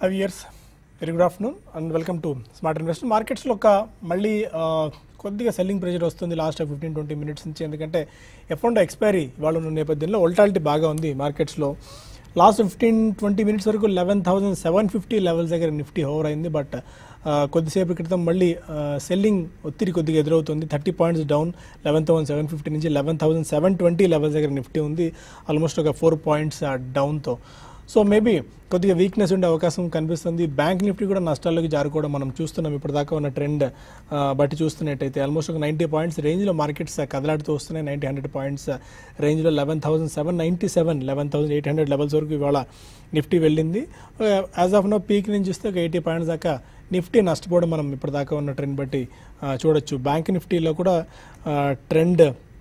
Five years very good afternoon and welcome to Smart Investor మార్కెట్స్లో ఒక మళ్ళీ ఆ, కొద్దిగా సెల్లింగ్ ప్రెషర్ వస్తుంది లాస్ట్ ఫిఫ్టీన్ ట్వంటీ మినిట్స్ నుంచి ఎందుకంటే ఎఫ్ అండ్ ఎక్స్పైరీ ఇవాళ ఉన్న నేపథ్యంలో ఒల్టాలిటీ బాగా ఉంది మార్కెట్స్లో లాస్ట్ ఫిఫ్టీన్ ట్వంటీ మినిట్స్ వరకు eleven thousand seven fifty levels దగ్గర నిఫ్టీ హోవర్ అయింది బట్ కొద్దిసేపు క్రితం మళ్ళీ సెల్లింగ్ ఒత్తిడి కొద్దిగా ఎదురవుతుంది thirty points down eleven thousand seven fifty నుంచి eleven thousand seven twenty levels దగ్గర నిఫ్టీ ఉంది ఆల్మోస్ట్ ఒక ఫోర్ పాయింట్స్ డౌన్తో సో మేబీ కొద్దిగా వీక్నెస్ ఉండే అవకాశం కనిపిస్తుంది బ్యాంక్ నిఫ్టీ కూడా నష్టాల్లోకి జారుకోవడం మనం చూస్తున్నాం ఇప్పటిదాకా ఉన్న ట్రెండ్ బట్టి చూస్తున్నట్టయితే ఆల్మోస్ట్ ఒక నైంటీ పాయింట్స్ రేంజ్లో మార్కెట్స్ కదలాడుతూ వస్తున్నాయి నైంటీ హండ్రెడ్ పాయింట్స్ రేంజ్లో eleven thousand seven ninety seven eleven thousand eight hundred levels వరకు ఇవాళ నిఫ్టీ వెళ్ళింది యాజ్ ఆఫ్ నో పీక్ నుంచి చూస్తే ఒక ఎయిటీ పాయింట్స్ దాకా నిఫ్టీ నష్టపోవడం మనం ఇప్పటిదాకా ఉన్న ట్రెండ్ బట్టి ఆ, చూడొచ్చు బ్యాంక్ నిఫ్టీలో కూడా ట్రెండ్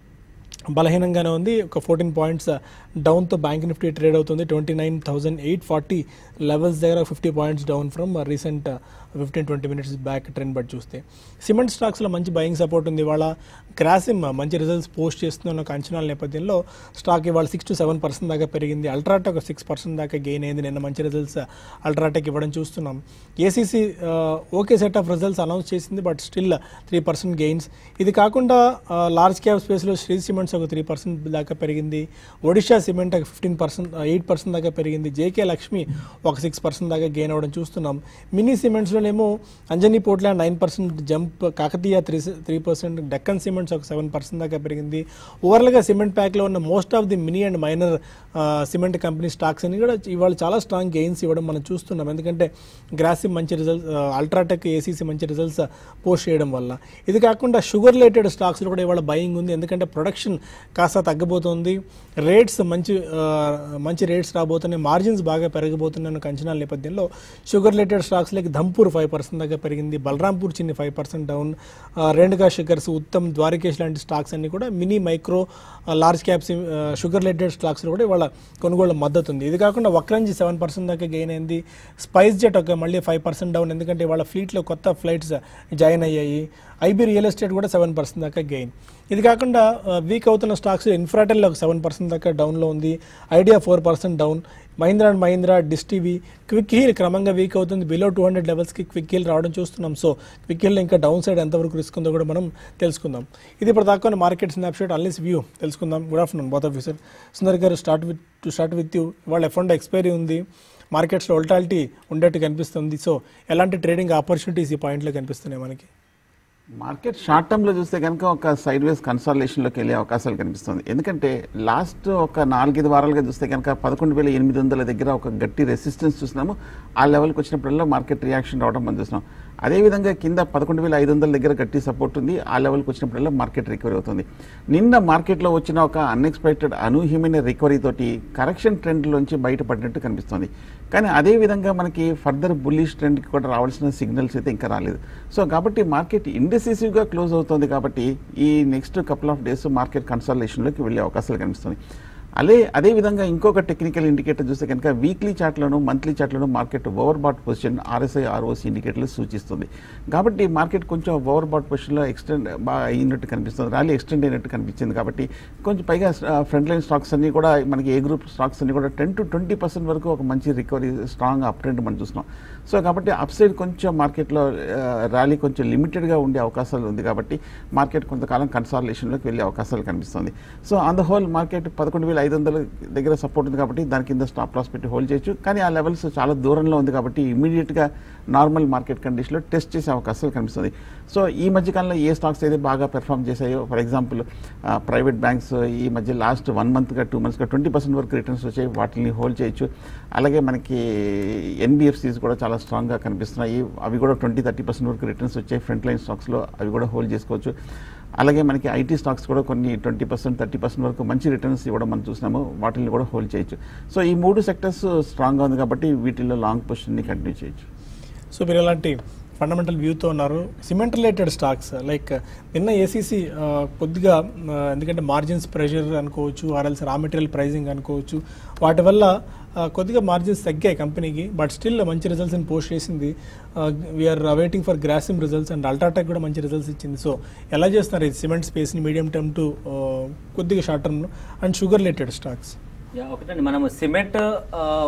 బలహీనంగానే ఉంది ఒక ఫోర్టీన్ పాయింట్స్ డౌన్తో బ్యాంక్ నిఫ్టీ ట్రేడ్ అవుతుంది twenty nine thousand eight forty levels దగ్గర fifty points down from recent fifteen twenty minutes back trend బట్టి చూస్తే సిమెంట్ స్టాక్స్లో మంచి బయింగ్ సపోర్ట్ ఉంది ఇవాళ క్రాసిమ్ మంచి రిజల్ట్స్ పోస్ట్ చేస్తున్న ఒక అంచనాల నేపథ్యంలో స్టాక్ ఇవాళ సిక్స్ టు సెవెన్ పర్సెంట్ దాకా పెరిగింది అల్ట్రాటెక్ ఒక సిక్స్ పర్సెంట్ దాకా గెయిన్ అయింది నిన్న మంచి రిజల్ట్స్ అల్ట్రాటెక్ ఇవ్వడం చూస్తున్నాం ACC okay set of results announce చేసింది but still three percent gains ఇది కాకుండా లార్జ్ క్యాప్ స్పేస్లో శ్రీ సిమెంట్స్ ఒక త్రీ పర్సెంట్ దాకా పెరిగింది ఒడిషా సిమెంట్ ఒక ఫిఫ్టీన్ పర్సెంట్ ఎయిట్ పర్సెంట్ దాకా పెరిగింది జేకే లక్ష్మి ఒక సిక్స్ పర్సెంట్ దాకా గెయిన్ అవ్వడం చూస్తున్నాం మినీ సిమెంట్స్లోనేమో అంజనీ పోట్ల nine percent jump Kakatiya three three percent Deccan cements ఒక సెవెన్ పర్సెంట్ దాకా పెరిగింది ఓవరాల్గా సిమెంట్ ప్యాక్లో ఉన్న most of the mini and minor cement company stocks అని కూడా ఇవాళ చాలా స్ట్రాంగ్ గెయిన్స్ ఇవ్వడం మనం చూస్తున్నాం ఎందుకంటే గ్రాసిమ్ మంచి రిజల్ట్స్ అల్ట్రాటెక్ ఏసీసీ మంచి రిజల్ట్స్ పోస్ట్ చేయడం వల్ల ఇది కాకుండా షుగర్ రిలేటెడ్ స్టాక్స్లో కూడా ఇవాళ బయింగ్ ఉంది ఎందుకంటే ప్రొడక్షన్ కాస్త తగ్గబోతోంది రేట్స్ మంచి ఆ, మంచి రేట్స్ రాబోతున్నాయి మార్జిన్స్ బాగా పెరగబోతున్నాయి ఒక అంచనాల నేపథ్యంలో sugar related stocks like Dhampur five percent దాకా పెరిగింది Balrampur Chini five percent down Renuka sugars Uttam Dwarikesh లాంటి స్టాక్స్ అన్ని కూడా mini micro large caps sugar related స్టాక్స్లో కూడా ఇవాళ కొనుగోలు మద్దతు ఉంది ఇది కాకుండా వక్రంజి సెవెన్ పర్సెంట్ దాకా గెయిన్ అయింది స్పైస్ జెట్ ఒక మళ్ళీ ఫైవ్ పర్సెంట్ డౌన్ ఎందుకంటే వాళ్ళ ఫ్లీట్లో కొత్త ఫ్లైట్స్ జాయిన్ అయ్యాయి ఐబీ రియల్ ఎస్టేట్ కూడా సెవెన్ పర్సెంట్ దాకా గెయిన్ ఇది కాకుండా వీక్ అవుతున్న స్టాక్స్ ఇన్ఫ్రాటెల్ ఒక సెవెన్ పర్సెంట్ దాకా డౌన్లో ఉంది Idea four percent down Mahindra and Mahindra DishTV Quick Heal క్రమంగా వీక్ అవుతుంది బిలో టూ హండ్రెడ్ లెవెల్స్కి క్విక్ హీల్ రావడం చూస్తున్నాం సో క్విక్ హీల్ ఇంకా డౌన్ సైడ్ ఎంతవరకు రిస్క్ ఉందో కూడా మనం తెలుసుకుందాం ఇది ఇప్పుడు దాకా మార్కెట్ స్నాప్షాట్ అన్లీస్ వ్యూ తెలుసుకుందాం good afternoon both of sir Sundar garu start with to start with you వాళ్ళ ఎఫండ్ ఎక్స్పైరీ ఉంది మార్కెట్స్లో ఒల్టాలిటీ ఉండేట్టు కనిపిస్తుంది సో ఎలాంటి ట్రేడింగ్ ఆపర్చునిటీస్ ఈ పాయింట్లో కనిపిస్తున్నాయి మనకి మార్కెట్ షార్ట్ టర్మ్లో చూస్తే కనుక ఒక సైడ్ వేస్ కన్సాలేషన్లోకి వెళ్ళే అవకాశాలు కనిపిస్తుంది ఎందుకంటే లాస్ట్ ఒక నాలుగైదు వారాలుగా చూస్తే కనుక పదకొండు వేల ఎనిమిది వందల దగ్గర ఒక గట్టి రెసిస్టెన్స్ చూసినాము ఆ లెవెల్కి వచ్చినప్పుడల్లా మార్కెట్ రియాక్షన్ రావడం మనం చూసినాం అదేవిధంగా కింద పదకొండు వేల ఐదు వందల దగ్గర గట్టి సపోర్ట్ ఉంది ఆ లెవెల్కి వచ్చినప్పుడల్లా మార్కెట్ రికవరీ అవుతుంది నిన్న మార్కెట్లో వచ్చిన ఒక అన్ఎక్స్పెక్టెడ్ అనూహ్యమైన రికవరీ తోటి కరెక్షన్ ట్రెండ్లోంచి బయటపడినట్టు కనిపిస్తుంది కానీ అదే విధంగా మనకి ఫర్దర్ బుల్లిష్ ట్రెండ్కి కూడా రావాల్సిన సిగ్నల్స్ అయితే ఇంకా రాలేదు సో కాబట్టి మార్కెట్ ఇండెసిసివ్గా క్లోజ్ అవుతుంది కాబట్టి ఈ next couple of days market కన్సల్టేషన్లోకి వెళ్ళే అవకాశాలు కనిపిస్తుంది అదే అదే విధంగా ఇంకొక టెక్నికల్ ఇండికేటర్ చూస్తే కనుక వీక్లీ చార్ట్లను మంత్లీ చార్ట్లను market overbought position RSI ROC ఇండికేటర్లు సూచిస్తుంది కాబట్టి మార్కెట్ కొంచెం ఓవర్ బాట్ పొజిషన్లో ఎక్స్టెండ్ బాగా అయినట్టు కనిపిస్తుంది ర్యాలీ ఎక్స్టెండ్ అయినట్టు కనిపించింది కాబట్టి కొంచెం పైగా ఫ్రంట్ లైన్ స్టాక్స్ అన్ని కూడా మనకి ఏ గ్రూప్ స్టాక్స్ అన్ని కూడా టెన్ టు ట్వంటీ పర్సెంట్ వరకు ఒక మంచి రికవరీ స్ట్రాంగ్ అప్ ట్రెండ్ మనం చూస్తున్నాం సో కాబట్టి అప్ సైడ్ కొంచెం మార్కెట్లో ర్యాలీ కొంచెం లిమిటెడ్గా ఉండే అవకాశాలు ఉంది కాబట్టి మార్కెట్ కొంతకాలం కన్సాలేషన్లోకి వెళ్ళే అవకాశాలు కనిపిస్తుంది so on the whole market పదకొండు వేల ఐదు వందల దగ్గర సపోర్ట్ ఉంది కాబట్టి దాని కింద స్టాప్ లాస్ పెట్టి హోల్డ్ చేయొచ్చు కానీ ఆ లెవెల్స్ చాలా దూరంలో ఉంది కాబట్టి ఇమీడియట్గా నార్మల్ మార్కెట్ కండిషన్లో టెస్ట్ చేసే అవకాశాలు కనిపిస్తుంది సో ఈ మధ్యకాలంలో ఏ స్టాక్స్ అయితే బాగా పెర్ఫామ్ చేశాయో ఫర్ ఎగ్జాంపుల్ ప్రైవేట్ బ్యాంక్స్ ఈ మధ్య లాస్ట్ వన్ మంత్గా టూ మంత్స్గా ట్వంటీ పర్సెంట్ వరకు రిటర్న్స్ వచ్చాయి వాటిని హోల్డ్ చేయొచ్చు అలాగే మనకి ఎన్బిఎఫ్సిస్ కూడా చాలా స్ట్రాంగ్గా కనిపిస్తున్నాయి అవి కూడా ట్వంటీ థర్టీ పర్సెంట్ వరకు రిటర్న్స్ వచ్చాయి ఫ్రంట్ లైన్ స్టాక్స్లో అవి కూడా హోల్డ్ చేసుకోవచ్చు అలాగే మనకి ఐటీ స్టాక్స్ కూడా కొన్ని ట్వంటీ పర్సెంట్ థర్టీ పర్సెంట్ వరకు మంచి రిటర్న్స్ ఇవ్వడం మనం చూసినాము వాటిని కూడా హోల్డ్ చేయొచ్చు సో ఈ మూడు సెక్టర్స్ స్ట్రాంగ్గా ఉంది కాబట్టి వీటిల్లో లాంగ్ పొజిషన్ని కంటిన్యూ చేయొచ్చు సో మీరు ఎలాంటి ఫండమెంటల్ వ్యూతో ఉన్నారు సిమెంట్ రిలేటెడ్ స్టాక్స్ లైక్ నిన్న ఏసీసీ కొద్దిగా ఆ, ఎందుకంటే మార్జిన్స్ ప్రెషర్ అనుకోవచ్చు ఆర్ఎల్స్ రా మెటీరియల్ ప్రైజింగ్ అనుకోవచ్చు వాటి వల్ల ఆ, కొద్దిగా మార్జిన్స్ తగ్గాయి కంపెనీకి బట్ స్టిల్ మంచి రిజల్ట్స్ని పోస్ట్ చేసింది we're awaiting for Grasim results and UltraTech కూడా మంచి రిజల్ట్స్ ఇచ్చింది సో ఎలా చేస్తున్నారు ఈ సిమెంట్ స్పేస్ని మీడియం టర్మ్ టు కొద్దిగా short term and sugar related stocks yeah ఒకటండి మనము సిమెంట్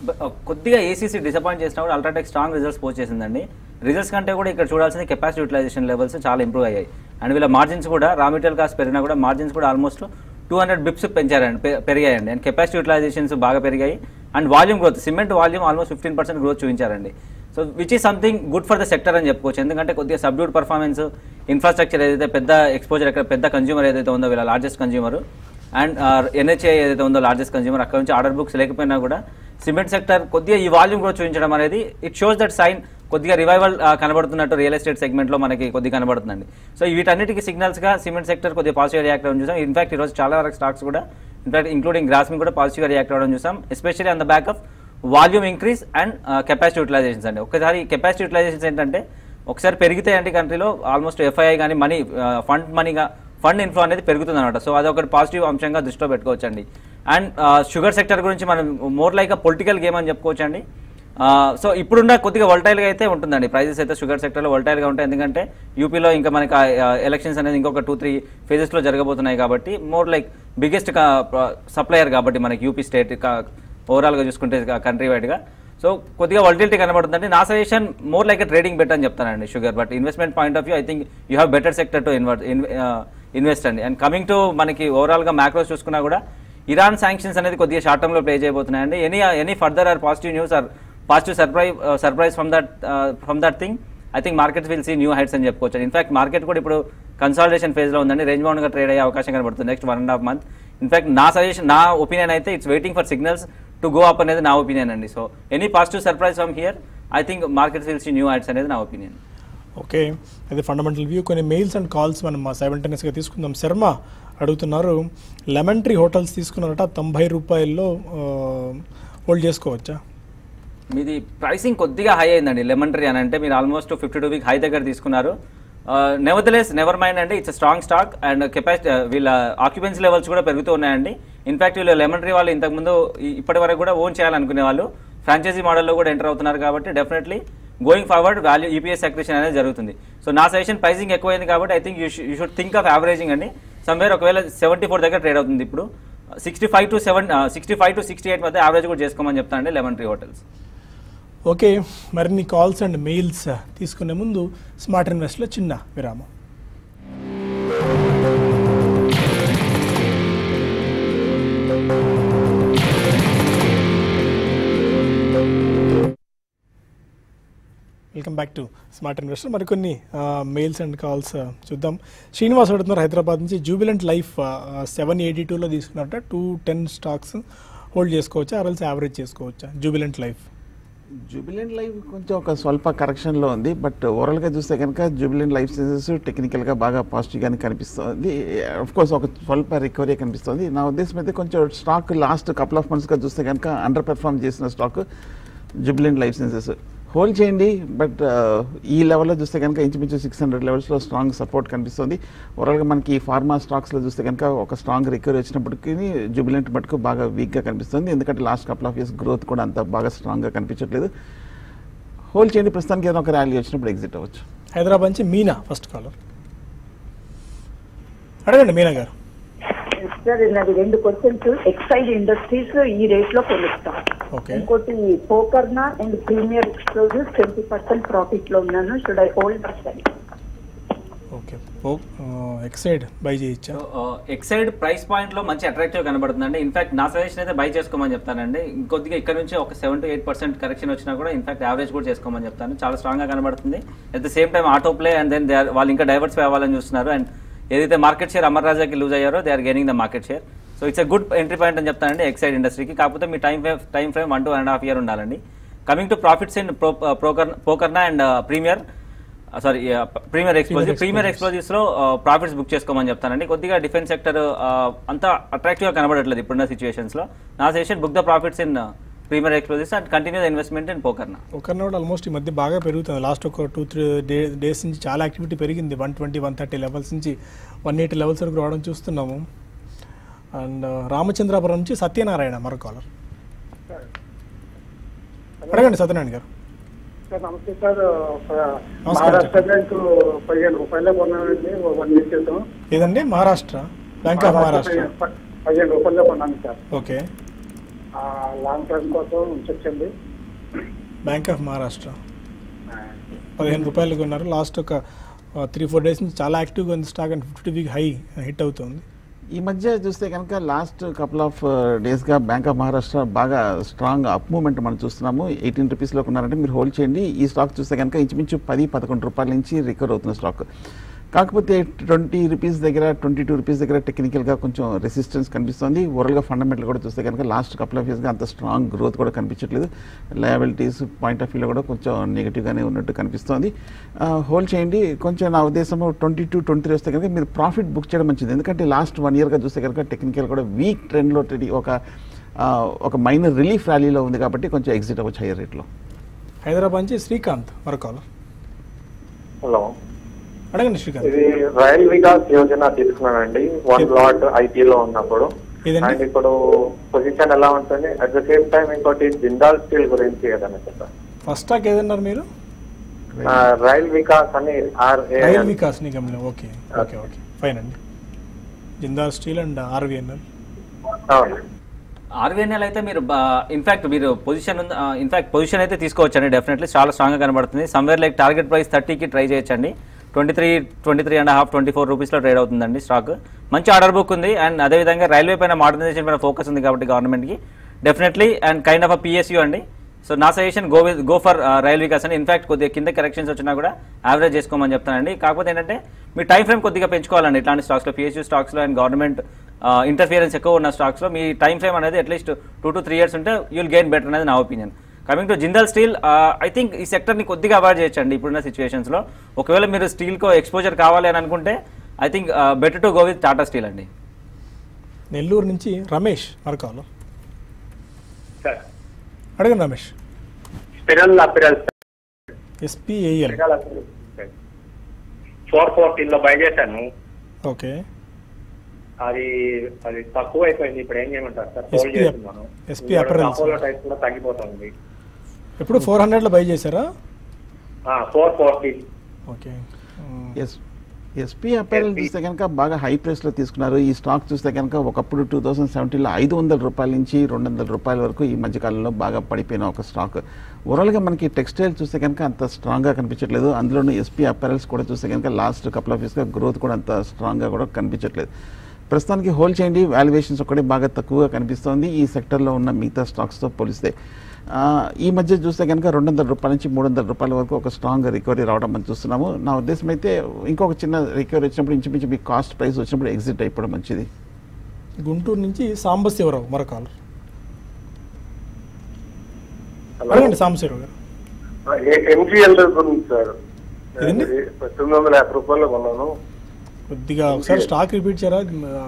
బ- కొద్దిగా ఏసీసీ డిసప్పాయింట్ చేసినా కూడా అల్ట్రాటెక్ స్ట్రాంగ్ రిజల్ట్స్ పోస్ట్ చేసిందండి రిజల్ట్స్ కంటే కూడా ఇక్కడ చూడాల్సింది కెపాసిటీ యూటిలైజేషన్ లెవెల్స్ చాలా ఇంప్రూవ్ అయ్యాయి అండ్ వీళ్ళ మార్జిన్స్ కూడా రా మెటీరియల్ కాస్ట్ పెరిగినా కూడా మార్జిన్స్ కూడా ఆల్మోస్ట్ టూ హండ్రెడ్ బిప్స్ పెంచారండి పె- పెరిగాయండి అండ్ కెపాసిటీ యూటిలైజేషన్స్ బాగా పెరిగాయి and volume growth cement volume almost fifteen percent growth చూపించారండి so which is something good for the sector అని చెప్పుకోవచ్చు ఎందుకంటే కొద్దిగా సబ్డ్యూడ్ పర్ఫార్మెన్స్ ఇన్ఫ్రాస్ట్రక్చర్ ఏదైతే పెద్ద ఎక్స్పోజర్ ఎక్కడ పెద్ద కన్జ్యూమర్ ఏదైతే ఉందో వీళ్ళ లార్జెస్ట్ కన్జ్యూమర్ అండ్ ఎన్హెచ్ఏ ఏదైతే ఉందో లార్జెస్ట్ కన్జ్యూమర్ అక్కడ నుంచి ఆర్డర్ బుక్స్ లేకపోయినా కూడా సిమెంట్ సెక్టర్ కొద్దిగా ఈ వాల్యూమ్ గ్రోత్ చూపించడం అనేది ఇట్ షోస్ దట్ సైన్ కొద్దిగా రివైవల్ కనబడుతున్నట్టు రియల్ ఎస్టేట్ సెగ్మెంట్లో మనకి కొద్దిగా కనబడుతుందండి సో వీటన్నిటికీ సిగ్నల్స్గా సిమెంట్ సెక్టర్ కొద్దిగా పాజిటివ్ రియాక్ట్ అవ్వడం చూసాం ఇన్ఫాక్ట్ ఈరోజు చాలా వరకు స్టాక్స్ కూడా ఇన్ఫాక్ట్ ఇంక్లూడింగ్ గ్రాస్మింగ్ కూడా పాజిటివ్గా రియాక్ట్ అవ్వడం చూసాం especially on the back of volume increase and capacity utilisations అండి ఒకసారి కెపాసిటీ యూటిలైజేషన్స్ ఏంటంటే ఒకసారి పెరిగితాయండి కంట్రీలో ఆల్మోస్ట్ ఎఫ్ఐఐ కానీ మనీ ఫండ్ మనీగా ఫండ్ ఇన్ఫ్లో అనేది పెరుగుతుంది అనమాట సో అది ఒకటి పాజిటివ్ అంశంగా దృష్టిలో పెట్టుకోవచ్చండి అండ్ షుగర్ సెక్టర్ గురించి మనం more like uh political game అని చెప్పుకోవచ్చండి సో ఇప్పుడున్న కొద్దిగా వల్టైల్గా అయితే ఉంటుందండి ప్రైజెస్ అయితే షుగర్ సెక్టర్లో వల్టైల్గా ఉంటాయి ఎందుకంటే యూపీలో ఇంకా మనకి ఎలక్షన్స్ అనేది ఇంకొక టూ త్రీ ఫేజెస్లో జరగబోతున్నాయి కాబట్టి మోర్ లైక్ బిగ్గెస్ట్ సప్లయర్ కాబట్టి మనకి యూపీ స్టేట్ ఓవరాల్గా చూసుకుంటే కంట్రీ వైడ్గా సో కొద్దిగా వల్టిలిటీ కనబడుతుందంటే నా suggestion more like trading bet అని చెప్తానండి sugar but investment point of view I think you have better sector to invert invest అండి అండ్ కమింగ్ టు మనకి ఓవరాల్గా మ్యాక్రోస్ చూసుకున్నా కూడా ఇరాన్ శాంక్షన్స్ అనేది కొద్దిగా షార్ట్ టర్మ్లో ప్లే చేయబోతున్నాయండి any any further or positive news or positive surprise surprise from that from that thing I think markets will see new heights అని చెప్పుకోవచ్చు ఇన్ఫాక్ట్ మార్కెట్ కూడా ఇప్పుడు కన్సాలిడేషన్ ఫేజ్లో ఉందండి రేంజ్ బౌండ్గా ట్రేడ్ అయ్యే అవకాశం కనబడుతుంది next one and half month in fact నా సజెషన్ నా ఒపీనియన్ అయితే it's waiting for signals to go up అనేది నా ఒపీనియన్ అండి so any positive surprise from here I think markets will see new heights అనేది నా ఒపీనియన్ ఓకే అది fundamental view కొన్ని మెయిల్స్ అండ్ కాల్స్ మనం సైమల్టేనియస్గా తీసుకుందాం శర్మ అడుగుతున్నారు లెమన్ ట్రీ హోటల్స్ తీసుకున్నారట తొంభై రూపాయల్లో హోల్డ్ చేసుకోవచ్చా మీది ప్రైసింగ్ కొద్దిగా హై అయిందండి లెమన్ ట్రీ అని అంటే మీరు almost fifty two week high దగ్గర తీసుకున్నారు నెవర్దలెస్ నెవర్ మైండ్ అండి it's strong stock and capacity వీళ్ళ ఆక్యుపెన్సీ లెవెల్స్ కూడా పెరుగుతూ ఉన్నాయండి ఇన్ఫాక్ట్ వీళ్ళు లెమన్ ట్రీ వాళ్ళు ఇంతకుముందు ఈ- ఇప్పటి వరకు కూడా ఓన్ చేయాలనుకునే వాళ్ళు ఫ్రాంచైజీ మోడల్లో కూడా ఎంటర్ అవుతున్నారు కాబట్టి definitely going forward value EPS accretion అనేది జరుగుతుంది సో నా సజెషన్ ప్రైసింగ్ ఎక్కువైంది కాబట్టి I think you you should think of averaging అండి సమ్వేర్ ఒకవేళ సెవెంటీ ఫోర్ దగ్గర ట్రేడ్ అవుతుంది ఇప్పుడు sixty five to seven sixty five to sixty eight మధ్య యావరేజ్ కూడా చేసుకోమని చెప్తానండి లెమన్ ట్రీ హోటల్స్ ఓకే మరిన్ని కాల్స్ అండ్ మెయిల్స్ తీసుకునే ముందు స్మార్ట్ ఇన్వెస్ట్లో చిన్న విరామం welcome back to Smart Investor మరికొన్ని మెయిల్స్ అండ్ కాల్స్ చూద్దాం శ్రీనివాస్ అడుగుతున్నారు హైదరాబాద్ నుంచి జూబిలెంట్ లైఫ్ సెవెన్ ఎయిటీ టూలో తీసుకున్నారట టూ టెన్ స్టాక్స్ హోల్డ్ చేసుకోవచ్చా ఆర్ఎల్స్ యావరేజ్ చేసుకోవచ్చా జూబిలెంట్ లైఫ్ జూబిలెంట్ లైఫ్ కొంచెం ఒక స్వల్ప కరెక్షన్లో ఉంది బట్ ఓవరాల్గా చూస్తే కనుక జూబిలెంట్ లైఫ్ సైన్సెస్ టెక్నికల్గా బాగా పాజిటివ్గానే కనిపిస్తుంది అఫ్ కోర్స్ ఒక స్వల్ప రికవరీ కనిపిస్తుంది నా ఉద్దేశం అయితే కొంచెం స్టాక్ లాస్ట్ కపుల్ ఆఫ్ మంత్స్గా చూస్తే కనుక అండర్ పెర్ఫామ్ చేసిన stock Jubilant Life Sciences hold చేయండి బట్ ఈ లెవెల్లో చూస్తే కనుక ఇంచుమించు సిక్స్ హండ్రెడ్ లెవెల్స్లో స్ట్రాంగ్ సపోర్ట్ కనిపిస్తుంది ఓవరాల్గా మనకి ఈ ఫార్మా స్టాక్స్లో చూస్తే కనుక ఒక స్ట్రాంగ్ రికవరీ వచ్చినప్పటికీ జూబిలెంట్ మటుకు బాగా వీక్గా కనిపిస్తుంది ఎందుకంటే last couple of years growth కూడా అంత బాగా స్ట్రాంగ్గా కనిపించట్లేదు హోల్డ్ చేయండి ప్రస్తుతానికి ఏదో ఒక ర్యాలీ వచ్చినప్పుడు ఎగ్జిట్ అవ్వచ్చు హైదరాబాద్ నుంచి మీనా ఫస్ట్ కాలర్ అడగండి మీనా గారు సార్ నాది రెండు క్వశ్చన్స్ ఎక్సైజ్ ఇండస్ట్రీస్ ఈ రేట్ లో కొనుస్తాం ఓకే ఇంకోటి Pokarna and Premier Explosives twenty percent profit లో ఉన్నాను should I hold percent okay oh Exide buy చేయొచ్చా సో ఎక్సైడ్ ప్రైస్ పాయింట్ లో మంచి అట్రాక్టివ్ కనబడుతుందండి ఇన్ఫాక్ట్ నా సజెషన్ అయితే బై చేసుకోమని చెప్తానండి ఇంకొద్దిగా ఇక్కడ నుంచి ఒక seven to eight percent correction వచ్చినా కూడా ఇన్ఫాక్ట్ యావరేజ్ కూడా చేసుకోమని చెప్తాను చాలా స్ట్రాంగ్ గా కనబడుతుంది at the same time auto play and then they వాళ్ళు ఇంకా డైవర్స్ అవ్వాలని చూస్తున్నారు అండ్ ఏదైతే మార్కెట్ షేర్ అమర్ రాజాకి లూజ్ అయ్యారో they are gaining the market share so it's a good entry point అని చెప్తానండి ఎక్సైడ్ ఇండస్ట్రీకి కాకపోతే మీ time frame time frame one to one and half year ఉండాలండి కమింగ్ టు ప్రాఫిట్స్ ఇన్ ప్రోకర్ Pokarna and Premier sorry Premier Explosive Premier Explosives లో profits book చేసుకోమని చెప్తానండి కొద్దిగా డిఫెన్స్ సెక్టర్ అంత అట్రాక్టివ్ గా కనబడట్లేదు ఇప్పుడున్న సిచ్యువేషన్స్ లో నా suggestion book the profits in Premier Explosives and continue the investment in Pokarna ఒకరిని కూడా ఆల్మోస్ట్ ఈ మధ్య బాగా పెరుగుతుంది లాస్ట్ ఒక టూ త్రీ డే డేస్ నుంచి చాలా యాక్టివిటీ పెరిగింది one twenty one thirty levels నుంచి వన్ ఎయిటీ లెవెల్స్ వరకు రావడం చూస్తున్నాము అండ్ రామచంద్రాపురం నుంచి సత్యనారాయణ మరో కాలర్ అడగండి సత్యనారాయణ గారు సార్ నమస్తే సార్ నమస్కారం మహారాష్ట్ర బ్యాంక్ పదిహేను రూపాయలే కొన్నానండి వన్ వీక్ క్రితం ఏదండి మహారాష్ట్ర బ్యాంక్ ఆఫ్ మహారాష్ట్ర పదిహేను- పదిహేను రూపాయలే కొన్నాను సార్ ఓకే లాంగ్ టర్మ్ కోసం ఉంచొచ్చండి బ్యాంక్ ఆఫ్ మహారాష్ట్ర పదిహేను రూపాయలు కొన్నారు లాస్ట్ ఒక త్రీ ఫోర్ డేస్ నుంచి చాలా యాక్టివ్గా ఉంది stock and fifty week high hit అవుతుంది ఈ మధ్య చూస్తే కనుక లాస్ట్ కపుల్ ఆఫ్ డేస్గా బ్యాంక్ ఆఫ్ మహారాష్ట్ర బాగా స్ట్రాంగ్ అప్ మూమెంట్ మనం చూస్తున్నాము ఎయిటీన్ రూపీస్లో ఉన్నారంటే మీరు హోల్డ్ చేయండి ఈ స్టాక్ చూస్తే కనుక ఇంచుమించు పది పదకొండు రూపాయల నుంచి రికవర్ అవుతున్న స్టాక్ కాకపోతే ట్వంటీ రూపీస్ దగ్గర ట్వంటీ టూ రూపీస్ దగ్గర టెక్నికల్గా కొంచెం రెసిస్టెన్స్ కనిపిస్తుంది ఓవరాల్గా ఫండమెంటల్ కూడా చూస్తే కనుక లాస్ట్ కపుల్ ఆఫ్ ఇయర్స్గా అంత స్ట్రాంగ్ గ్రోత్ కూడా కనిపించట్లేదు లయబిలిటీస్ పాయింట్ ఆఫ్ వ్యూలో కూడా కొంచెం నెగిటివ్గానే ఉన్నట్టు కనిపిస్తోంది హోల్డ్ చేయండి కొంచెం నా ఉద్దేశం ట్వంటీ టూ ట్వంటీ త్రీ వస్తే కనుక మీరు ప్రాఫిట్ బుక్ చేయడం మంచిది ఎందుకంటే లాస్ట్ వన్ ఇయర్గా చూస్తే కనుక టెక్నికల్ కూడా వీక్ ట్రెండ్లో ఒక ఆ, ఒక మైనర్ రిలీఫ్ ర్యాలీలో ఉంది కాబట్టి కొంచెం ఎగ్జిట్ అవ్వచ్చు హైయర్ రేట్లో హైదరాబాద్ నుంచి శ్రీకాంత్ మరో కాలర్ హలో అడగండి శ్రీకాంత్ ఇది రైల్ వికాస్ యోజన తీసుకున్నానండి వన్ లాట్ ఐపీలో ఉన్నప్పుడు ఇదండి? అండ్ ఇప్పుడు పొజిషన్ ఎలా ఉంటుంది అట్ ద సేమ్ టైం ఇంకోటి జిందాల్ స్టీల్ గురించి ఏదైనా చెప్పండి ఫస్ట్ స్టాక్ ఏదన్నారు మీరు ఆ, రైల్ వికాస్ అని ఆర్ఏ రైల్ వికాస్ నిగమ్లో ఓకే ఓకే ఓకే ఫైన్ అండి జిందాల్ స్టీల్ అండ్ ఆర్వీఎన్ఎల్ అవును ఆర్వీఎన్ఎల్ అయితే మీరు ఇన్ఫాక్ట్ మీరు పొజిషన్ ఇన్ఫాక్ట్ పొజిషన్ అయితే తీసుకోవచ్చండి డెఫినెట్లీ చాలా స్ట్రాంగ్గా కనబడుతుంది సమ్వేర్ లైక్ టార్గెట్ ప్రైస్ థర్టీకి ట్రై చేయొచ్చండి twenty three twenty three and half twenty four రూపీస్లో ట్రేడ్ అవుతుందండి స్టాక్ మంచి ఆర్డర్ బుక్ ఉంది అండ్ అదేవిధంగా రైల్వే పైన మోడర్నైజేషన్ పైన ఫోకస్ ఉంది కాబట్టి గవర్నమెంట్కి definitely and kind of uh PSU అండి సో నా suggestion go with go for Rail Vikas అని ఇన్ఫాక్ట్ కొద్దిగా కింద కరెక్షన్స్ వచ్చినా కూడా యావరేజ్ చేసుకోమని చెప్తానండి కాకపోతే ఏంటంటే మీ టైం ఫ్రేమ్ కొద్దిగా పెంచుకోవాలండి ఇట్లాంటి స్టాక్స్లో పిఎస్యూ స్టాక్స్లో అండ్ గవర్నమెంట్ ఇంటర్ఫియరెన్స్ ఎక్కువ ఉన్న స్టాక్స్లో మీ టైం ఫ్రేమ్ అనేది at least two to three years ఉంటే యూల్ గెయిన్ బెటర్ అనేది నా opinion coming to Jindal Steel I think ఈ సెక్టర్ని కొద్దిగా అవాయిడ్ చేయొచ్చండి ఇప్పుడున్న సిచ్యువేషన్స్లో ఒకవేళ మీరు స్టీల్కో ఎక్స్పోజర్ కావాలి అని అనుకుంటే I think better to go with Tata Steel అండి నెల్లూరు నుంచి రమేష్ మరో కాలర్ సార్ అడగండి రమేష్ స్పిరల్ అపిరల్ ఎస్పీఏఎల్ ఫోర్ ఫోర్టీన్ లో బై చేశాను ఓకే అది అది తక్కువ అయిపోయింది ఇప్పుడు ఏం చేయమంటారు సార్ SP హోల్డ్ చేస్తున్నాను SP apparels. అపోలో టైప్ కూడా తగ్గిపోతుంది ఎప్పుడు ఫోర్ హండ్రెడ్లో బై చేశారా four forty okay S SP apparel చూస్తే కనుక బాగా హై ప్రైస్లో తీసుకున్నారు ఈ స్టాక్ చూస్తే కనుక ఒకప్పుడు టూ థౌసండ్ సెవెంటీన్లో ఐదు వందల రూపాయల నుంచి రెండు వందల రూపాయల వరకు ఈ మధ్యకాలంలో బాగా పడిపోయిన ఒక స్టాక్ ఓవరాల్గా మనకి టెక్స్టైల్ చూస్తే కనుక అంత స్ట్రాంగ్గా కనిపించట్లేదు అందులోనూ ఎస్పీ అపేరల్స్ కూడా చూస్తే కనుక లాస్ట్ కపుల్ ఆఫ్ ఇయర్స్గా గ్రోత్ కూడా అంత స్ట్రాంగ్గా కూడా కనిపించట్లేదు ప్రస్తుతానికి హోల్డ్ చేయండి వాల్యుయేషన్స్ ఒకటి బాగా తక్కువగా కనిపిస్తోంది ఈ సెక్టర్లో ఉన్న మిగతా స్టాక్స్తో పోలిస్తే ఆ, ఈ మధ్య చూస్తే కనుక రెండు వందల రూపాయల నుంచి మూడు వందల రూపాయల వరకు ఒక స్ట్రాంగ్ రికవరీ రావడం మనం చూస్తున్నాము నా ఉద్దేశం అయితే ఇంకొక చిన్న రికవరీ వచ్చినప్పుడు ఇంచుమించు మీ కాస్ట్ ప్రైస్ వచ్చినప్పుడు ఎగ్జిట్ అయిపోవడం మంచిది గుంటూరు నుంచి సాంబశివరావు మరో కాలర్ అడగండి సాంబశివరావు గారు ఎంజీఎల్ గురించి సార్ ఏదండి? తొమ్మిది వందల యాభై రూపాయలు కొన్నాను కొద్దిగా ఒకసారి స్టాక్ రిపీట్ చేయరా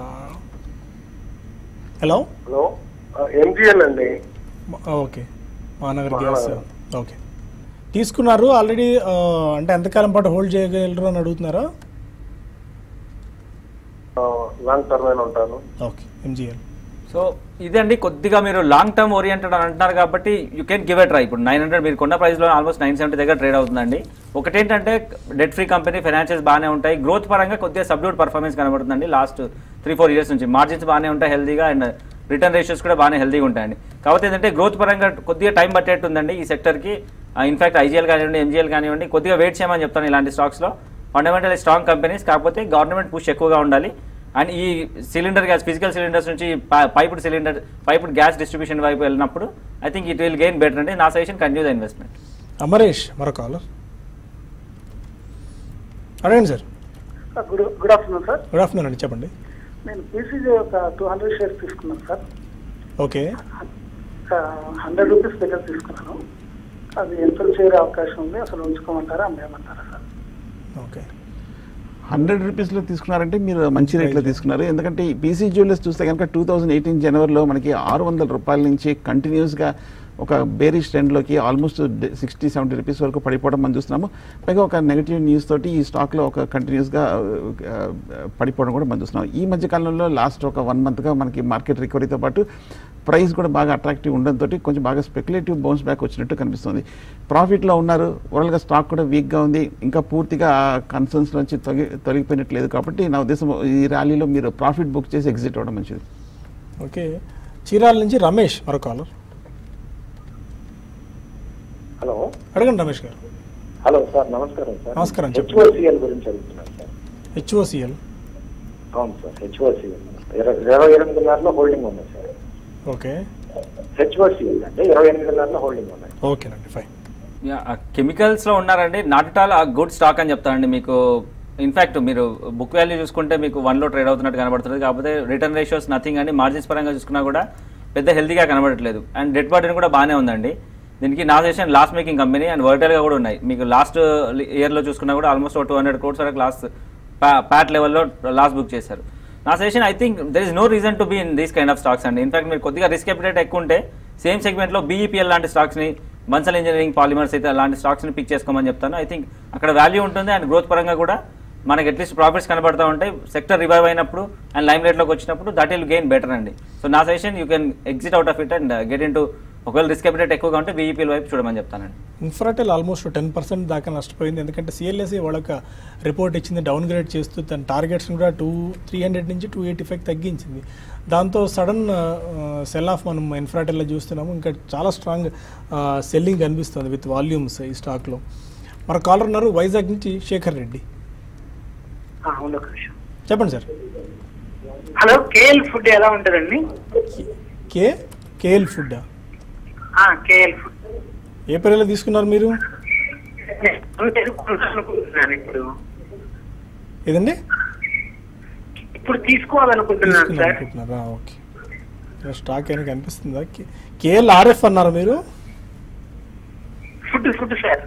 హలో హలో ఎంజీఎల్ అండి ఓకే మహానగర్ గ్యాస్ ఓకే తీసుకున్నారు ఆల్రెడీ అంటే ఎంతకాలం పాటు హోల్డ్ చేయగలరు అని అడుగుతున్నారా లాంగ్ టర్మ్ అయినా ఉంటాను ఓకే ఎంజిఎల్ సో ఇదండి కొద్దిగా మీరు లాంగ్ టర్మ్ ఓరియంటెడ్ అని అంటున్నారు కాబట్టి you can give a try ఇప్పుడు నైన్ హండ్రెడ్ మీరు కొన్న ప్రైస్లో ఆల్మోస్ట్ నైన్ సెవెంటీ దగ్గర ట్రేడ్ అవుతుందండి ఒకటేంటంటే డెట్ ఫ్రీ కంపెనీ ఫైనాన్షియల్స్ బాగానే ఉంటాయి గ్రోత్ పరంగా కొద్దిగా సబ్డ్యూట్ పర్ఫార్మెన్స్ కనబడుతుందండి లాస్ట్ త్రీ ఫోర్ ఇయర్స్ నుంచి మార్జిన్స్ బాగానే ఉంటాయి హెల్దీగా అండ్ రిటర్న్ రేషియోస్ కూడా బాగానే హెల్దీగా ఉంటాయండి కాకపోతే ఏంటంటే గ్రోత్ పరంగా కొద్దిగా టైం పట్టేట్టుందండి ఈ సెక్టర్కి ఇన్ఫాక్ట్ ఐజీఎల్ కానివ్వండి ఎంజీఎల్ కానివ్వండి కొద్దిగా వెయిట్ చేయమని చెప్తాను ఇలాంటి స్టాక్స్లో ఫండమెంటల్ స్ట్రాంగ్ కంపెనీస్ కాకపోతే గవర్నమెంట్ పుష్ ఎక్కువగా ఉండాలి అండ్ ఈ సిలిండర్ గ్యాస్ ఫిజికల్ సిలిండర్స్ నుంచి piped cylinder piped gas distribution వైపు వెళ్ళినప్పుడు I think it will gain better అండి నా suggestion continue the investment Amaresh మరో కాలర్ అడగండి sir good good afternoon sir good afternoon అండి చెప్పండి నేను పీసీజీ ఒక టూ హండ్రెడ్ షేర్స్ తీసుకున్నాను సార్ ఓకే హండ్రెడ్ రూపీస్ దగ్గర తీసుకున్నాను అది ఎంత చేరే అవకాశం ఉంది అసలు ఉంచుకోమంటారా అమ్మేయమంటారా సార్ ఓకే హండ్రెడ్ రూపీస్లో తీసుకున్నారంటే మీరు మంచి రేట్లో తీసుకున్నారు ఎందుకంటే ఈ పీసీ జ్యువెలర్స్ చూస్తే కనుక టూ థౌజండ్ ఎయిటీన్ జనవరిలో మనకి ఆరు వందల రూపాయల నుంచి కంటిన్యూస్గా ఒక బేరిష్ ట్రెండ్లోకి ఆల్మోస్ట్ సిక్స్టీ సెవెంటీ రూపీస్ వరకు పడిపోవడం మనం చూస్తున్నాము పైగా ఒక నెగిటివ్ న్యూస్ తోటి ఈ స్టాక్లో ఒక కంటిన్యూస్గా పడిపోవడం కూడా మనం చూస్తున్నాం ఈ మధ్య కాలంలో లాస్ట్ ఒక వన్ మంత్గా మనకి మార్కెట్ రికవరీతో పాటు ప్రైస్ కూడా బాగా అట్రాక్టివ్ ఉండడంతో కొంచెం బాగా స్పెక్యులేటివ్ బౌన్స్ బ్యాక్ వచ్చినట్టు కనిపిస్తుంది ప్రాఫిట్లో ఉన్నారు ఓవరాల్గా స్టాక్ కూడా వీక్గా ఉంది ఇంకా పూర్తిగా కన్సర్న్స్ నుంచి తొలగి తొలగిపోయినట్లేదు కాబట్టి నా ఉద్దేశం ఈ ర్యాలీలో మీరు ప్రాఫిట్ బుక్ చేసి ఎగ్జిట్ అవ్వడం మంచిది ఓకే చీరాల నుంచి రమేష్ మరో కాలర్ హలో అడగండి రమేష్ గారు హలో సార్ నమస్కారం సార్ నమస్కారం, చెప్పండి. హెచ్ఓసిఎల్ గురించి అడుగుతున్నాను సార్ హెచ్ఓసిఎల్ అవును సార్ హెచ్ఓసిఎల్ ఇరవై ఎనిమిదిన్నరలో హోల్డింగ్ ఉన్నాయి సార్ ఓకే హెచ్ఓసిఎల్ అంటే ఇరవై ఎనిమిదిన్నరలో హోల్డింగ్ ఉన్నాయి ఓకేనండి ఫైన్ కెమికల్స్ లో ఉన్నారండి not at all a good stock అని చెప్తానండి మీకు ఇన్ఫాక్ట్ మీరు బుక్ వాల్యూ చూసుకుంటే మీకు వన్ లో ట్రేడ్ అవుతున్నట్టు కనబడుతుంది కాకపోతే రిటర్న్ రేషియోస్ నథింగ్ అండి మార్జిన్స్ పరంగా చూసుకున్నా కూడా పెద్ద హెల్తీగా కనబడట్లేదు అండ్ డెట్ బర్డెన్ కూడా బాగానే ఉందండి దీనికి నా suggestion loss making company and వర్టల్ గా కూడా ఉన్నాయి మీకు లాస్ట్ ఇయర్ లో చూసుకున్నా కూడా ఆల్మోస్ట్ టూ హండ్రెడ్ క్రోడ్స్ వరకు లాస్ట్ ప్యాట్ లెవెల్లో లాస్ట్ బుక్ చేశారు నా suggestion I think there is no reason to be in these kind of stocks అండి ఇన్ఫాక్ట్ మీరు కొద్దిగా రిస్క్ ఎపిటేట్ ఎక్కువ ఉంటే సేమ్ సెగ్మెంట్లో బీఈపీఎల్ లాంటి స్టాక్స్ని బన్సల్ ఇంజనీరింగ్ పాలిమర్స్ అయితే అలాంటి స్టాక్స్ని పిక్ చేసుకోమని చెప్తాను ఐ థింక్ అక్కడ వాల్యూ ఉంటుంది అండ్ గ్రోత్ పరంగా కూడా మనకి అట్లీస్ట్ ప్రాఫిట్స్ కనబడతా ఉంటాయి సెక్టర్ రివైవ్ అయినప్పుడు అండ్ లైమ్ రేట్లోకి వచ్చినప్పుడు దట్ విల్ గెయిన్ బెటర్ అండి సో నా suggestion you can exit out of it and get in to ఒకవేళ రిస్క్ ఎపిటేట్ ఎక్కువగా ఉంటే బీఈపీఎల్ వైపు చూడమని చెప్తానండి ఇన్ఫ్రాటెల్ ఆల్మోస్ట్ టెన్ పర్సెంట్ దాకా నష్టపోయింది ఎందుకంటే సిఎల్ఎస్ఏ వాళ్ళకి రిపోర్ట్ ఇచ్చింది డౌన్ గ్రేడ్ చేస్తూ తన టార్గెట్స్ కూడా టూ త్రీ హండ్రెడ్ నుంచి టూ ఎయిటీ ఫైవ్ తగ్గించింది దాంతో సడన్ సెల్ ఆఫ్ మనం ఇన్ఫ్రాటెల్లో చూస్తున్నాము ఇంకా చాలా స్ట్రాంగ్ సెల్లింగ్ కనిపిస్తుంది విత్ వాల్యూమ్స్ ఈ స్టాక్లో మన కాలర్ ఉన్నారు వైజాగ్ నుంచి శేఖర్ రెడ్డి అవును ఒక నిమిషం చెప్పండి సార్ హలో కేఎల్ ఫుడ్ ఎలా ఉంటుందండి K KL food KL food ఏ పేరులో తీసుకున్నారు మీరు అనుకుంటున్నాను ఇప్పుడు ఏదండి ఇప్పుడు తీసుకోవాలనుకుంటున్నాను తీసుకున్నారు సార్ అనుకుంటున్నారా ఓకే ఇక్కడ స్టాక్ ఏమైనా కనిపిస్తుందా కేఎల్ ఆర్ఎఫ్ అన్నారు మీరు ఫుడ్ ఫుడ్ సార్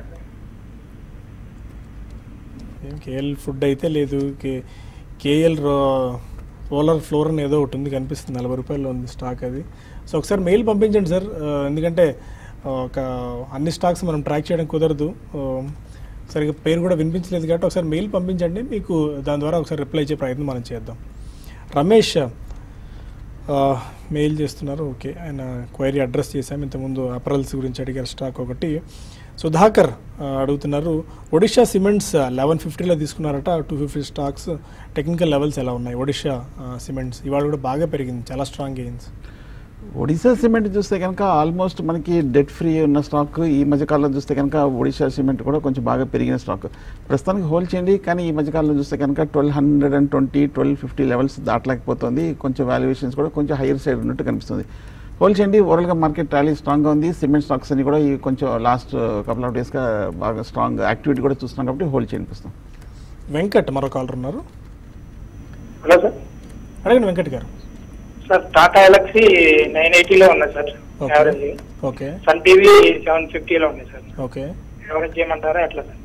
ఏం కేఎల్ ఫుడ్ అయితే లేదు కే కేఎల్ రోలర్ ఫ్లోర్ అని ఏదో ఒకటి ఉంది కనిపిస్తుంది నలభై రూపాయలు ఉంది స్టాక్ అది సో ఒకసారి మెయిల్ పంపించండి సార్ ఆ, ఎందుకంటే ఆ, ఒక అన్ని స్టాక్స్ మనం ట్రాక్ చేయడం కుదరదు ఆ, సరిగ్గా పేరు కూడా వినిపించలేదు కాబట్టి ఒకసారి మెయిల్ పంపించండి మీకు దాని ద్వారా ఒకసారి రిప్లై ఇచ్చే ప్రయత్నం మనం చేద్దాం రమేష్ ఆ, మెయిల్ చేస్తున్నారు ఓకే ఆయన క్వైరీ అడ్రస్ చేశాం ఇంతకుముందు అపరల్స్ గురించి అడిగారు స్టాక్ ఒకటి సుధాకర్ ఆ, అడుగుతున్నారు ఒడిషా సిమెంట్స్ లెవెన్ ఫిఫ్టీలో తీసుకున్నారట two fifty stocks technical levels ఎలా ఉన్నాయి ఒడిషా ఆ, సిమెంట్స్ ఇవాళ కూడా బాగా పెరిగింది చాలా స్ట్రాంగ్ గెయిన్స్ ఒడిశా సిమెంట్ చూస్తే కనుక ఆల్మోస్ట్ మనకి డెట్ ఫ్రీ ఉన్న స్టాక్ ఈ మధ్యకాలంలో చూస్తే కనుక ఒడిశా సిమెంట్ కూడా కొంచెం బాగా పెరిగిన స్టాక్ ప్రస్తుతానికి హోల్డ్ చేయండి కానీ ఈ మధ్యకాలంలో చూస్తే కనుక twelve hundred and twenty twelve fifty levels దాటలేకపోతుంది కొంచెం వాల్యుయేషన్స్ కూడా కొంచెం హైయర్ సైడ్ ఉన్నట్టు కనిపిస్తుంది హోల్డ్ చేయండి ఓవరాల్గా మార్కెట్ ర్యాలీ స్ట్రాంగ్గా ఉంది సిమెంట్ స్టాక్స్ అన్ని కూడా ఈ కొంచెం లాస్ట్ కపుల్ ఆఫ్ డేస్గా బాగా స్ట్రాంగ్ యాక్టివిటీ కూడా చూస్తున్నాం కాబట్టి హోల్డ్ చేయండి ప్రస్తుతం వెంకట్ మరో కాలర్ ఉన్నారు హలో సార్ అడగండి Venkat garu sir Tata Elxsi nine ఎయిటీలో ఉన్నాయి sir okay average okay Sun TV seven ఫిఫ్టీలో ఉన్నాయి సార్ ఓకే ఎవరైనా చేయమంటారా ఎట్లా సార్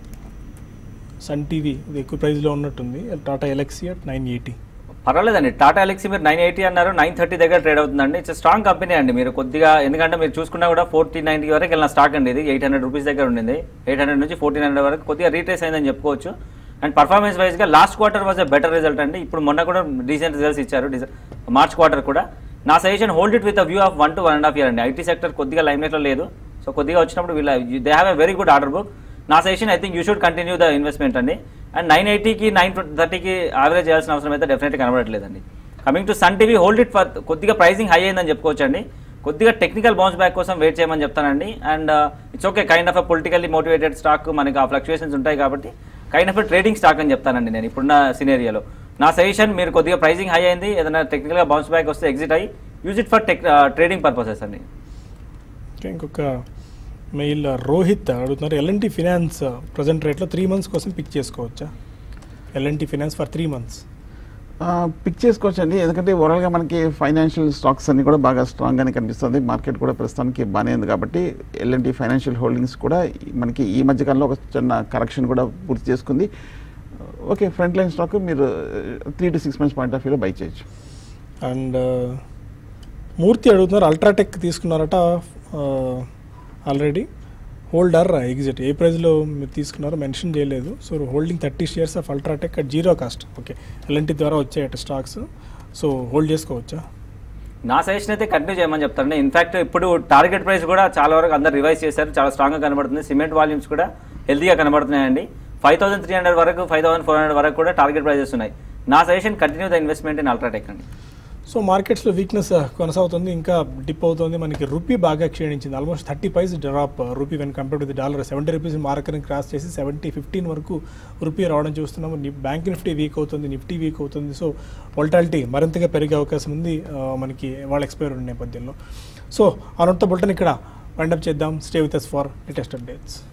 సన్ టీవీ ఇది ఎక్కువ ప్రైస్లో ఉన్నట్టుంది Tata Elxsi at nine eighty పర్వాలేదండి టాటా ఎలక్సీ మీరు నైన్ ఎయిటీ అన్నారు నైన్ థర్టీ దగ్గర ట్రేడ్ అవుతుందండి ఇట్స్ స్ట్రాంగ్ కంపెనీ అండి మీరు కొద్దిగా ఎందుకంటే మీరు చూసుకున్నా కూడా ఫోర్టీ నైన్టీ వరకు వెళ్ళిన స్టాక్ అండి ఇది ఎయిట్ హండ్రెడ్ రూపీస్ దగ్గర ఉండింది ఎయిట్ హండ్రెడ్ నుంచి ఫోర్టీన్ హండ్రెడ్ వరకు కొద్దిగా రీట్రేస్ అయిందని చెప్పుకోవచ్చు అండ్ పర్ఫార్మెన్స్ వైజ్గా last quarter was a better result అండి ఇప్పుడు మొన్న కూడా డీసెంట్ రిజల్ట్స్ ఇచ్చారు మార్చ్ క్వార్టర్ కూడా నా suggestion hold it with view of one to one and half year అండి ఐటీ సెక్టర్ కొద్దిగా లైమ్లైట్లో లేదు సో కొద్దిగా వచ్చినప్పుడు వీళ్ళ they have a very good order book నా suggestion I think you should continue the investment అండి అండ్ నైన్ ఎయిటీకి నైన్ థర్టీకి యావరేజ్ చేయాల్సిన అవసరం అయితే డెఫినెట్గా కనబడట్లేదండి coming to Sun TV hold it for కొద్దిగా ప్రైసింగ్ హై అయిందని చెప్పుకోవచ్చు అండి కొద్దిగా టెక్నికల్ బౌన్స్ బ్యాక్ కోసం వెయిట్ చేయమని చెప్తానండి and it's okay kind of politically motivated stock మనకి ఆ ఫ్లక్చుయేషన్స్ ఉంటాయి కాబట్టి కైండ్ ఆఫ్ ట్రేడింగ్ స్టాక్ అని చెప్తానండి నేను ఇప్పుడున్న సినేరియాలో నా సజెషన్ మీరు కొద్దిగా ప్రైసింగ్ హై అయింది ఏదైనా టెక్నికల్గా బౌన్స్ బ్యాక్ వస్తే ఎగ్జిట్ అయ్యి use it for tech trading purposes అండి ఓకే ఇంకొక మెయిల్ రోహిత్ అడుగుతున్నారు ఎల్ఎన్టీ ఫినాన్స్ ప్రజెంట్ రేట్లో త్రీ మంత్స్ కోసం పిక్ చేసుకోవచ్చా L and T finance for three months pick చేసుకోవచ్చండి ఎందుకంటే ఓవరాల్గా మనకి ఫైనాన్షియల్ స్టాక్స్ అన్ని కూడా బాగా స్ట్రాంగ్గానే కనిపిస్తుంది మార్కెట్ కూడా ప్రస్తుతానికి బాగానే ఉంది కాబట్టి ఎల్ఎన్టీ ఫైనాన్షియల్ హోల్డింగ్స్ కూడా ఈ- మనకి ఈ మధ్యకాలంలో ఒక చిన్న కరెక్షన్ కూడా పూర్తి చేసుకుంది ఓకే ఫ్రంట్ లైన్ స్టాక్ మీరు three to six months point of వ్యూలో బై చేయొచ్చు అండ్ మూర్తి అడుగుతున్నారు అల్ట్రాటెక్ తీసుకున్నారట ఆల్రెడీ హోల్డర్ ఎగ్జిట్ ఏ ప్రైస్లో మీరు తీసుకున్నారో మెన్షన్ చేయలేదు so holding thirty shares of UltraTech at zero cost okay L and T ద్వారా వచ్చాయట స్టాక్స్ సో హోల్డ్ చేసుకోవచ్చా నా సజెషన్ అయితే కంటిన్యూ చేయమని చెప్తాను ఇన్ఫాక్ట్ ఇప్పుడు టార్గెట్ ప్రైస్ కూడా చాలా వరకు అందరు రివైజ్ చేశారు చాలా స్ట్రాంగ్గా కనబడుతుంది సిమెంట్ వాల్యూమ్స్ కూడా హెల్తీగా కనబడుతున్నాయండి ఫైవ్ థౌసండ్ త్రీ హండ్రెడ్ వరకు ఫైవ్ థౌసండ్ ఫోర్ హండ్రెడ్ వరకు కూడా టార్గెట్ ప్రైజెస్ ఉన్నాయి నా suggestion continue the investment in UltraTech అండి సో మార్కెట్స్లో వీక్నెస్ కొనసాగుతుంది ఇంకా డిప్ అవుతుంది మనకి రూపీ బాగా క్షీణించింది almost thirty paise drop rupee when compare to the dollar seventy rupees మార్కెట్ని క్రాస్ చేసి సెవెంటీ ఫిఫ్టీన్ వరకు రూపీ రావడం చూస్తున్నాము ని- బ్యాంక్ నిఫ్టీ వీక్ అవుతుంది నిఫ్టీ వీక్ అవుతుంది సో వోల్టాలిటీ మరింతగా పెరిగే అవకాశం ఉంది ఆ, మనకి వాళ్ళ ఎక్స్పైర్ ఉన్న నేపథ్యంలో సో అనంత బుల్టన్ ఇక్కడ వైండప్ చేద్దాం stay with us for latest updates